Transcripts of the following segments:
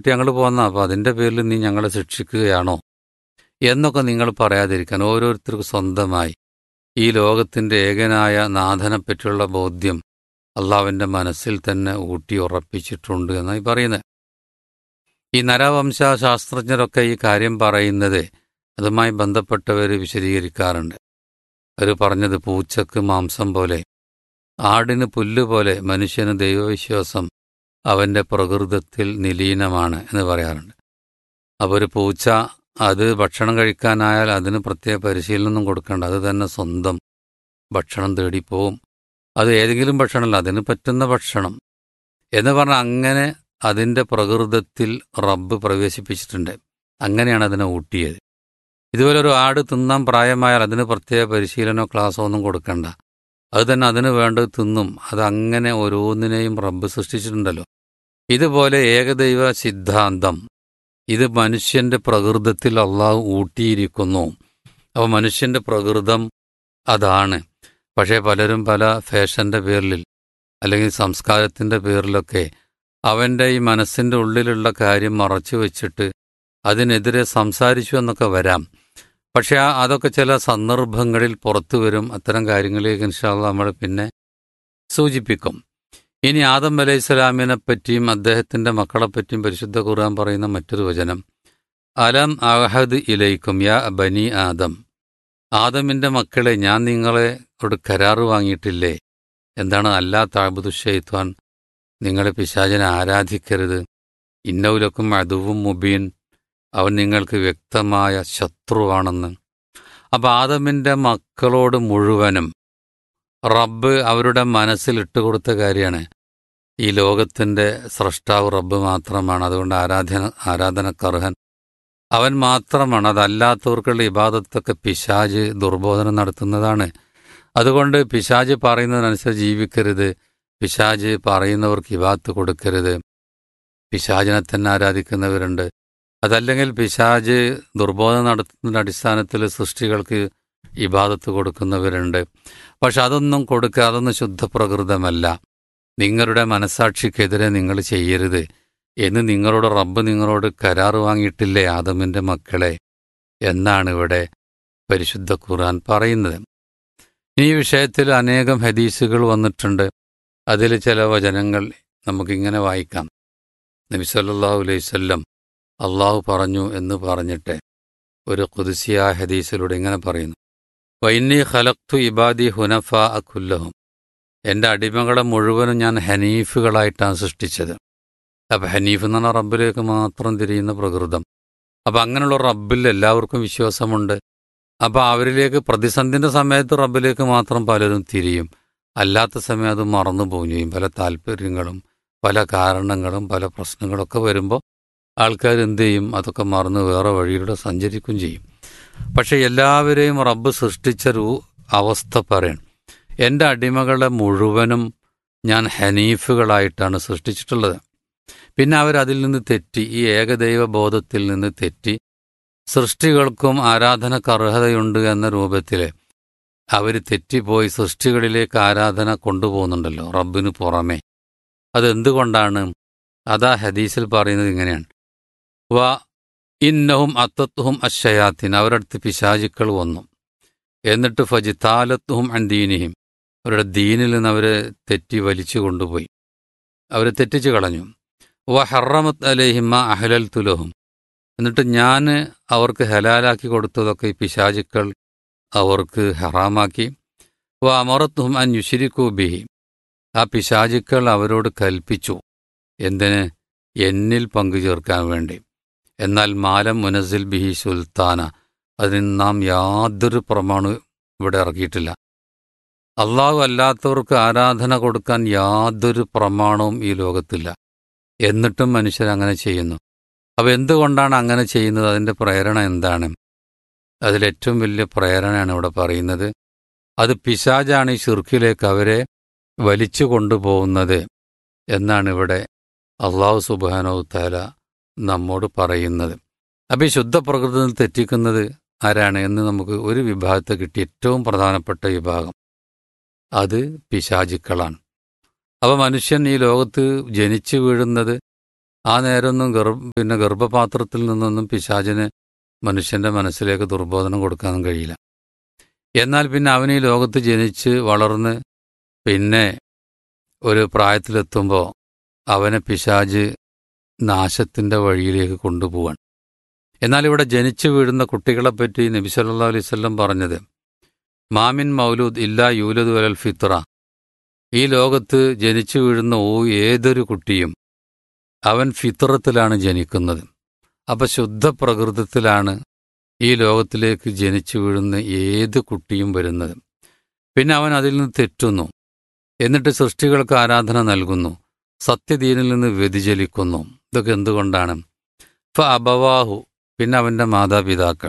വിട്ട് ഞങ്ങൾ പോന്ന അപ്പോൾ അതിൻ്റെ പേരിൽ നീ ഞങ്ങളെ ശിക്ഷിക്കുകയാണോ എന്നൊക്കെ നിങ്ങൾ പറയാതിരിക്കാൻ ഓരോരുത്തർക്കും സ്വന്തമായി ഈ ലോകത്തിൻ്റെ ഏകനായ നാഥനെ പറ്റിയുള്ള ബോധ്യം അള്ളാവിൻ്റെ മനസ്സിൽ തന്നെ ഊട്ടി ഉറപ്പിച്ചിട്ടുണ്ട് എന്നായി പറയുന്നത് ഈ നരവംശ ശാസ്ത്രജ്ഞരൊക്കെ ഈ കാര്യം പറയുന്നത് അതുമായി ബന്ധപ്പെട്ടവർ വിശദീകരിക്കാറുണ്ട് അവർ പറഞ്ഞത് പൂച്ചക്ക് മാംസം പോലെ ആടിന് പുല്ല് പോലെ മനുഷ്യന് ദൈവവിശ്വാസം അവൻ്റെ പ്രകൃതത്തിൽ നിലീനമാണ് എന്ന് പറയാറുണ്ട് അപ്പോൾ ഒരു പൂച്ച അത് ഭക്ഷണം കഴിക്കാനായാൽ അതിന് പ്രത്യേക പരിശീലനമൊന്നും കൊടുക്കേണ്ട അത് തന്നെ സ്വന്തം ഭക്ഷണം തേടിപ്പോവും അത് ഏതെങ്കിലും ഭക്ഷണമല്ല അതിന് പറ്റുന്ന ഭക്ഷണം എന്ന് പറഞ്ഞാൽ അങ്ങനെ അതിൻ്റെ പ്രകൃതത്തിൽ റബ്ബ് പ്രവേശിപ്പിച്ചിട്ടുണ്ട് അങ്ങനെയാണ് അതിനെ ഊട്ടിയത് ഇതുപോലെ ഒരു ആട് തിന്നാൻ പ്രായമായാൽ അതിന് പ്രത്യേക പരിശീലനമോ ക്ലാസ്സോ ഒന്നും കൊടുക്കണ്ട അത് തന്നെ അതിന് വേണ്ടത് തിന്നും അത് അങ്ങനെ ഓരോന്നിനെയും റബ്ബ് സൃഷ്ടിച്ചിട്ടുണ്ടല്ലോ ഇതുപോലെ ഏകദൈവ സിദ്ധാന്തം ഇത് മനുഷ്യന്റെ പ്രകൃതത്തിൽ അള്ളാഹു ഊട്ടിയിരിക്കുന്നു അപ്പോൾ മനുഷ്യന്റെ പ്രകൃതം അതാണ് പക്ഷേ പലരും പല ഫാഷന്റെ പേരിൽ അല്ലെങ്കിൽ സംസ്കാരത്തിന്റെ പേരിലൊക്കെ അവൻ്റെ ഈ മനസ്സിൻ്റെ ഉള്ളിലുള്ള കാര്യം മറച്ചു വെച്ചിട്ട് അതിനെതിരെ സംസാരിച്ചു എന്നൊക്കെ വരാം പക്ഷെ ആ അതൊക്കെ ചില സന്ദർഭങ്ങളിൽ പുറത്തു വരും അത്തരം കാര്യങ്ങളിലേക്ക് ഇൻഷാല്ല നമ്മൾ പിന്നെ സൂചിപ്പിക്കും ഇനി ആദം അലൈഹി സ്വലാമിനെ പറ്റിയും അദ്ദേഹത്തിന്റെ മക്കളെ പറ്റിയും പരിശുദ്ധ ഖുർആൻ പറയുന്ന മറ്റൊരു വചനം അലം അഹദ് ഇലൈക്കും യാ ബനി ആദം ആദമിന്റെ മക്കളെ ഞാൻ നിങ്ങളെ ഒരു കരാറ് വാങ്ങിയിട്ടില്ലേ എന്താണ് അല്ലാ താബുദു ഷെയ്ത്വാൻ നിങ്ങളെ പിശാചനെ ആരാധിക്കരുത് ഇന്നൗലക്കും അതുവും മുബീൻ അവൻ നിങ്ങൾക്ക് വ്യക്തമായ ശത്രുവാണെന്ന് അപ്പം ആദമിൻ്റെ മക്കളോട് മുഴുവനും റബ്ബ് അവരുടെ മനസ്സിൽ ഇട്ടുകൊടുത്ത കാര്യമാണ് ഈ ലോകത്തിൻ്റെ സ്രഷ്ടാവ് റബ്ബ് മാത്രമാണ് അതുകൊണ്ട് ആരാധന ആരാധനക്കർഹൻ അവൻ മാത്രമാണ് അതല്ലാത്തവർക്കുള്ള ഇബാദത്തൊക്കെ പിശാജ് ദുർബോധനം നടത്തുന്നതാണ് അതുകൊണ്ട് പിശാജ് പറയുന്നതിനനുസരിച്ച് ജീവിക്കരുത് പിശാജ് പറയുന്നവർക്ക് ഇബാത്ത് കൊടുക്കരുത് പിശാജിനെ തന്നെ ആരാധിക്കുന്നവരുണ്ട് അതല്ലെങ്കിൽ പിശാജ് ദുർബോധനം നടത്തുന്നതിൻ്റെ അടിസ്ഥാനത്തിൽ സൃഷ്ടികൾക്ക് ഇബാദത്ത് കൊടുക്കുന്നവരുണ്ട് പക്ഷെ അതൊന്നും കൊടുക്കുക അതൊന്നും ശുദ്ധപ്രകൃതമല്ല നിങ്ങളുടെ മനസാക്ഷിക്കെതിരെ നിങ്ങൾ ചെയ്യരുത് എന്ന് നിങ്ങളോട് റബ്ബ് നിങ്ങളോട് കരാർ വാങ്ങിയിട്ടില്ലേ ആദമിൻ്റെ മക്കളെ എന്നാണ് ഇവിടെ പരിശുദ്ധ ഖുർആൻ പറയുന്നത് ഈ വിഷയത്തിൽ അനേകം ഹദീസുകൾ വന്നിട്ടുണ്ട് അതിൽ ചില വചനങ്ങൾ നമുക്കിങ്ങനെ വായിക്കാം നബി സല്ലല്ലാഹു അലൈഹി വസല്ലം അള്ളാഹു പറഞ്ഞു എന്ന് പറഞ്ഞിട്ട് ഒരു കുതിസിയ ഹദീസിലൂടെ ഇങ്ങനെ പറയുന്നു വൈന്നി ഖലക്തു ഇബാദി ഹുനഫ അഖുല്ലഹും എൻ്റെ അടിമകളെ മുഴുവനും ഞാൻ ഹനീഫുകളായിട്ടാണ് സൃഷ്ടിച്ചത് അപ്പം ഹനീഫ് എന്ന് പറഞ്ഞാൽ റബ്ബിലേക്ക് മാത്രം തിരിയുന്ന പ്രകൃതം അപ്പം അങ്ങനെയുള്ള റബ്ബിൽ എല്ലാവർക്കും വിശ്വാസമുണ്ട് അപ്പം അവരിലേക്ക് പ്രതിസന്ധിൻ്റെ സമയത്ത് റബ്ബിലേക്ക് മാത്രം പലരും തിരിയും അല്ലാത്ത സമയം അത് മറന്നു പോകും ചെയ്യും പല താല്പര്യങ്ങളും പല കാരണങ്ങളും പല പ്രശ്നങ്ങളൊക്കെ വരുമ്പോൾ ആൾക്കാർ എന്ത് ചെയ്യും അതൊക്കെ മറന്ന് വേറെ വഴിയിലൂടെ സഞ്ചരിക്കുകയും ചെയ്യും പക്ഷെ എല്ലാവരെയും റബ്ബ് സൃഷ്ടിച്ചൊരു അവസ്ഥ പറയണം എൻ്റെ അടിമകളെ മുഴുവനും ഞാൻ ഹനീഫുകളായിട്ടാണ് സൃഷ്ടിച്ചിട്ടുള്ളത് പിന്നെ അവരതിൽ നിന്ന് തെറ്റി ഈ ഏകദൈവ ബോധത്തിൽ നിന്ന് തെറ്റി സൃഷ്ടികൾക്കും ആരാധനക്ക് അർഹതയുണ്ട് എന്ന രൂപത്തിൽ അവർ തെറ്റിപ്പോയി സൃഷ്ടികളിലേക്ക് ആരാധന കൊണ്ടുപോകുന്നുണ്ടല്ലോ റബ്ബിന് പുറമെ അതെന്തുകൊണ്ടാണ് അതാ ഹദീസിൽ പറയുന്നത് ഇങ്ങനെയാണ് വ ഇന്നഹും അത്തത്തുഹും അശയാത്തിൻ അവരടുത്ത് പിശാചുക്കൾ വന്നു എന്നിട്ട് ഫജിത്താലത്തുഹും അൻദീനിഹിം അവരുടെ ദീനിൽ നിന്ന് അവരെ തെറ്റി വലിച്ചു കൊണ്ടുപോയി അവരെ തെറ്റിച്ചു കളഞ്ഞു വ ഹറമത്ത് അലേഹിമ അഹലൽ തുലഹും എന്നിട്ട് ഞാൻ അവർക്ക് ഹലാലാക്കി കൊടുത്തതൊക്കെ ഈ പിശാചുക്കൾ അവർക്ക് ഹറാമാക്കി വ അമറത്തുഹും അൻ യുഷിരിക്കു ബിഹി ആ പിശാചുക്കൾ അവരോട് കൽപ്പിച്ചു എന്തിന് എന്നിൽ പങ്കു ചേർക്കാൻ വേണ്ടി എന്നാൽ മാലം മുനസിൽ ബിഹി സുൽത്താന അതിന് നാം യാതൊരു പ്രമാണവും ഇവിടെ ഇറക്കിയിട്ടില്ല അള്ളാഹു അല്ലാത്തവർക്ക് ആരാധന കൊടുക്കാൻ യാതൊരു പ്രമാണവും ഈ ലോകത്തില്ല എന്നിട്ടും മനുഷ്യർ അങ്ങനെ ചെയ്യുന്നു അപ്പോൾ എന്തുകൊണ്ടാണ് അങ്ങനെ ചെയ്യുന്നത് അതിൻ്റെ പ്രേരണ എന്താണ് അതിലേറ്റവും വലിയ പ്രേരണയാണ് ഇവിടെ പറയുന്നത് അത് പിശാജാണ് ഈ ഷിർക്കിലേക്ക് അവരെ വലിച്ചു കൊണ്ടുപോകുന്നത് എന്നാണ് ഇവിടെ അള്ളാഹു സുബാനോ താല നമ്മോട് പറയുന്നത് അപ്പോൾ ഈ ശുദ്ധ പ്രകൃതിയിൽ തെറ്റിക്കുന്നത് ആരാണ് എന്ന് നമുക്ക് ഒരു വിഭാഗത്തെ കിട്ടി ഏറ്റവും പ്രധാനപ്പെട്ട വിഭാഗം അത് പിശാചുക്കളാണ് അപ്പോൾ മനുഷ്യൻ ഈ ലോകത്ത് ജനിച്ചു വീഴുന്നത് ആ നേരമൊന്നും ഗർഭ പിന്നെ ഗർഭപാത്രത്തിൽ നിന്നൊന്നും പിശാചിന് മനുഷ്യന്റെ മനസ്സിലേക്ക് ദുർബോധനം കൊടുക്കാനും കഴിയില്ല എന്നാൽ പിന്നെ അവൻ ഈ ലോകത്ത് ജനിച്ച് വളർന്ന് പിന്നെ ഒരു പ്രായത്തിലെത്തുമ്പോൾ അവനെ പിശാജ് നാശത്തിന്റെ വഴിയിലേക്ക് കൊണ്ടുപോവാൻ എന്നാൽ ഇവിടെ ജനിച്ചു വീഴുന്ന കുട്ടികളെപ്പറ്റി നബി സല്ലല്ലാഹു അലൈഹി വസല്ലം പറഞ്ഞത് മാമിൻ മൗലൂദ് ഇല്ലാ യൂലദ് വലൽ ഫിത്ര ഈ ലോകത്ത് ജനിച്ചു വീഴുന്ന ഓ ഏതൊരു കുട്ടിയും അവൻ ഫിത്രത്തിലാണ് ജനിക്കുന്നത് അപ്പൊ ശുദ്ധ പ്രകൃതത്തിലാണ് ഈ ലോകത്തിലേക്ക് ജനിച്ചു വീഴുന്ന ഏത് കുട്ടിയും വരുന്നത് പിന്നെ അവൻ അതിൽ നിന്ന് തെറ്റുന്നു എന്നിട്ട് സൃഷ്ടികൾക്ക് ആരാധന നൽകുന്നു സത്യദീനിൽ നിന്ന് വ്യതിചലിക്കുന്നു ഇതൊക്കെ എന്തുകൊണ്ടാണ് ഫ അബവാഹു പിന്നെ അവൻ്റെ മാതാപിതാക്കൾ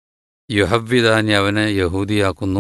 യുഹവ്വിദാനി അവനെ യഹൂദിയാക്കുന്നു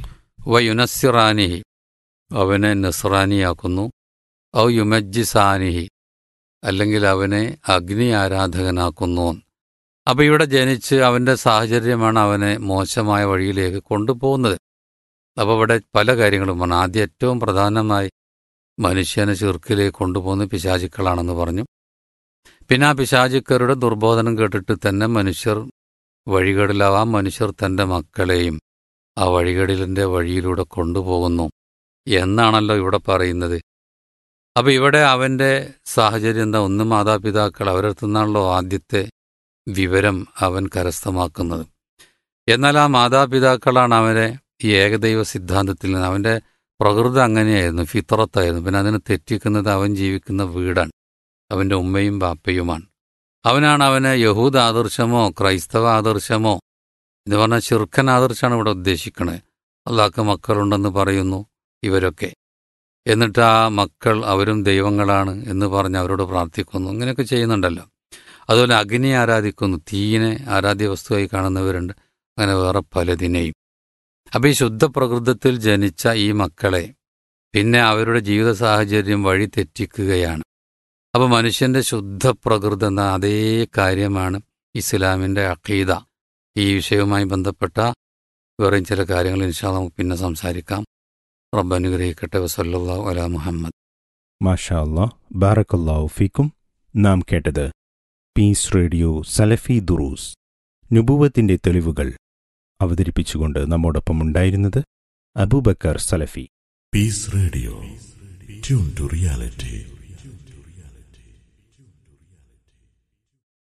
വ യുനസ്സിറാനിഹി അവനെ നസ്രാനിയാക്കുന്നു ഔ യുമജ്ജിസാനിഹി അല്ലെങ്കിൽ അവനെ അഗ്നി ആരാധകനാക്കുന്നു അപ്പോൾ ഇവിടെ ജനിച്ച് അവൻ്റെ സാഹചര്യമാണ് അവനെ മോശമായ വഴിയിലേക്ക് കൊണ്ടുപോകുന്നത് അപ്പോൾ ഇവിടെ പല കാര്യങ്ങളും പറഞ്ഞു ആദ്യം ഏറ്റവും പ്രധാനമായി മനുഷ്യനെ ചെറുക്കിലേക്ക് കൊണ്ടുപോകുന്ന പിശാചുക്കളാണെന്ന് പറഞ്ഞു പിന്നെ ആ പിശാചുക്കരുടെ ദുർബോധനം കേട്ടിട്ട് തന്നെ മനുഷ്യർ വഴികളിലാവും ആ മനുഷ്യർ തൻ്റെ മക്കളെയും ആ വഴികളിലിൻ്റെ വഴിയിലൂടെ കൊണ്ടുപോകുന്നു എന്നാണല്ലോ ഇവിടെ പറയുന്നത് അപ്പൊ ഇവിടെ അവന്റെ സാഹചര്യം എന്താ ഒന്ന് മാതാപിതാക്കൾ അവരടുത്തു നിന്നാണല്ലോ ആദ്യത്തെ വിവരം അവൻ കരസ്ഥമാക്കുന്നത് എന്നാൽ ആ മാതാപിതാക്കളാണ് അവനെ ഈ ഏകദൈവ സിദ്ധാന്തത്തിൽ നിന്ന് അവന്റെ പ്രകൃതി അങ്ങനെയായിരുന്നു ഫിത്രത്തായിരുന്നു പിന്നെ അതിനെ തെറ്റിക്കുന്നത് അവൻ ജീവിക്കുന്ന വീടാണ് അവന്റെ ഉമ്മയും ബാപ്പയുമാണ് അവനാണ് അവനെ യഹൂദ ആദർശമോ ക്രൈസ്തവ ആദർശമോ എന്ന് പറഞ്ഞാൽ ചെറുക്കൻ ആദർശമാണ് ഇവിടെ ഉദ്ദേശിക്കുന്നത് അള്ളാഹ്ക്ക് മക്കളുണ്ടെന്ന് പറയുന്നു ഇവരൊക്കെ എന്നിട്ട് ആ മക്കൾ അവരും ദൈവങ്ങളാണ് എന്ന് പറഞ്ഞ് അവരോട് പ്രാർത്ഥിക്കുന്നു ഇങ്ങനെയൊക്കെ ചെയ്യുന്നുണ്ടല്ലോ അതുപോലെ അഗ്നി ആരാധിക്കുന്നു തീയിനെ ആരാധ്യ വസ്തുവായി കാണുന്നവരുണ്ട് അങ്ങനെ വേറെ പലതിനെയും അപ്പം ഈ ശുദ്ധ പ്രകൃതത്തിൽ ജനിച്ച ഈ മക്കളെ പിന്നെ അവരുടെ ജീവിത സാഹചര്യം വഴി തെറ്റിക്കുകയാണ് അപ്പോൾ മനുഷ്യന്റെ ശുദ്ധ പ്രകൃതം എന്ന അതേ കാര്യമാണ് ഇസ്ലാമിന്റെ അഖീദ ഈ വിഷയവുമായി ബന്ധപ്പെട്ട വേറെയും ചില കാര്യങ്ങൾ ഇൻഷാ നമുക്ക് പിന്നെ സംസാരിക്കാം റബ്ബ് അനുഗ്രഹിക്കട്ടെ വസല്ലാഹു അല മുഹമ്മദ് മാഷാ അല്ലാ ബാറക്കല്ലാഹു ഫീക്കും നാം കേട്ടത് പീസ് റേഡിയോ സലഫി ദുറൂസ് നുബുവത്തിന്റെ തെളിവുകൾ അവതരിപ്പിച്ചുകൊണ്ട് നമ്മോടൊപ്പം ഉണ്ടായിരുന്നത് അബൂബക്കർ സലഫി Peace Radio. Tune to reality.